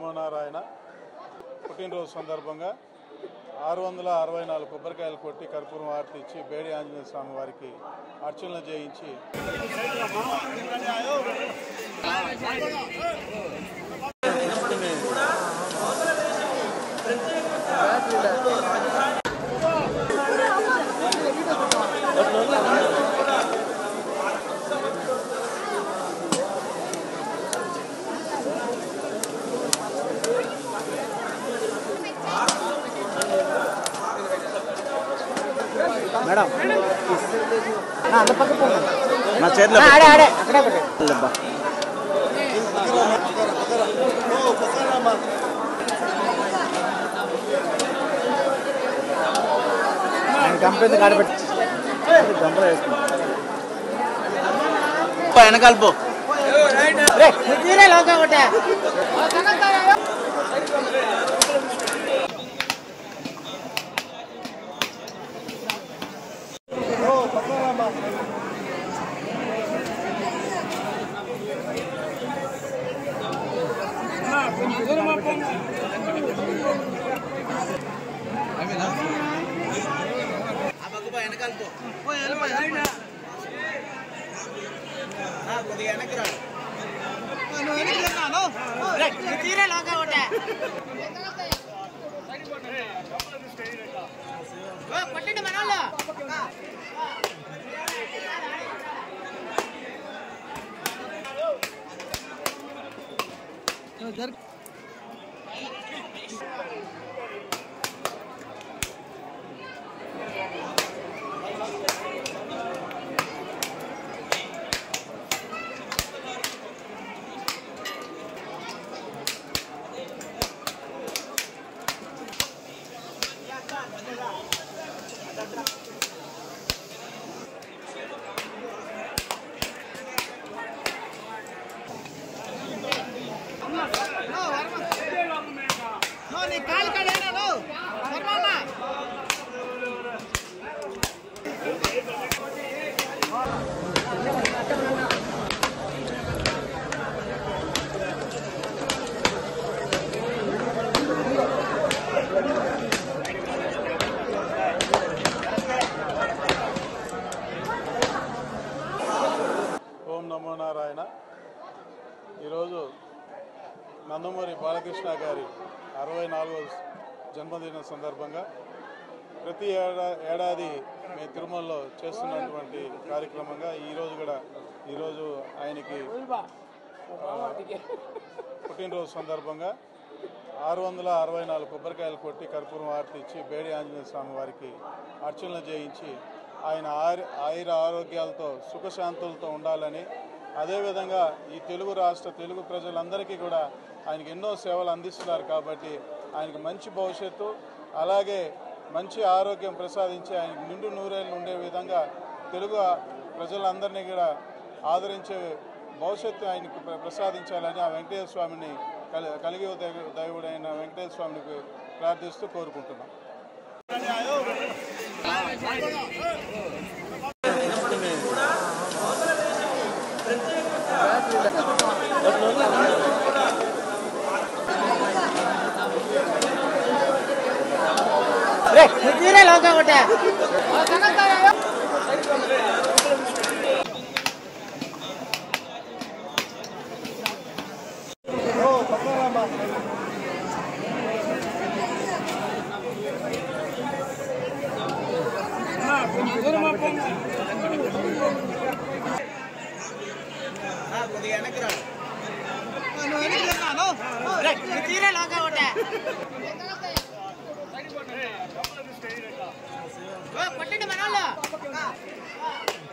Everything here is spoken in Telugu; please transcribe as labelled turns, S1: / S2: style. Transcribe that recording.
S1: నమో నారాయణ పుట్టినరోజు సందర్భంగా ఆరు వందల అరవై నాలుగు కొబ్బరికాయలు కొట్టి కర్పూరం ఆరతి ఇచ్చి బేడి ఆంజనేయ స్వామి వారికి అర్చనలు చేయించి
S2: మేడం అంత పక్క పోండి
S3: నా చేతిలో
S2: ఆడే ఆడే అక్కడే పెట్టండి
S3: పెట్టలేబ్బా.
S2: ఆయన కంపెనీ కాడ పెట్టి గంపలో వేసుకుంటా
S3: పో, వెనకాల పో
S2: రే తీరే లోకా ఒకటే
S3: వెనకాల పో పో, వెళ్ళిపో, వెళ్ళిపో. ఆ, కొద్దిగా వెనక్కి రా
S2: తీరే లోకా ఒకటే కొట్టండి మనోళ్ళు నీ కాలు కడేనా నువ్వు ధర్మన్నా
S1: ఓం నమో నారాయణ ఈరోజు నందమూరి బాలకృష్ణ గారి అరవై నాలుగవ జన్మదిన సందర్భంగా ప్రతి ఏడా ఏడాది మేము తిరుమలలో చేస్తున్నటువంటి కార్యక్రమంగా ఈరోజు కూడా ఈరోజు ఆయనకి ఆ, పుట్టినరోజు సందర్భంగా ఆరు వందల అరవై నాలుగు కొబ్బరికాయలు కొట్టి కర్పూరం ఆరతి ఇచ్చి బేడి ఆంజనేయ స్వామి వారికి అర్చనలు చేయించి ఆయన ఆరు ఆయుర ఆరోగ్యాలతో సుఖశాంతులతో ఉండాలని అదేవిధంగా ఈ తెలుగు రాష్ట్ర తెలుగు ప్రజలందరికీ కూడా ఆయనకి ఎన్నో సేవలు అందిస్తున్నారు కాబట్టి ఆయనకి మంచి భవిష్యత్తు అలాగే మంచి ఆరోగ్యం ప్రసాదించి ఆయనకి నిండు నూరేళ్ళు ఉండే విధంగా తెలుగు ప్రజలందరినీ కూడా ఆదరించే భవిష్యత్తు ఆయనకు ప్ర- ప్రసాదించాలని ఆ వెంకటేశ్వర స్వామిని కలి కలిగి దైవ- దైవుడైన వెంకటేశ్వర స్వామిని ప్రార్థిస్తూ కోరుకుంటున్నాం
S2: రే తీరే లోకా ఒకటే
S3: ఆ, కొద్దిగా వెనక్కి రా
S2: రే తీరే లోకా ఒకటే కొట్టండి మనోళ్ళు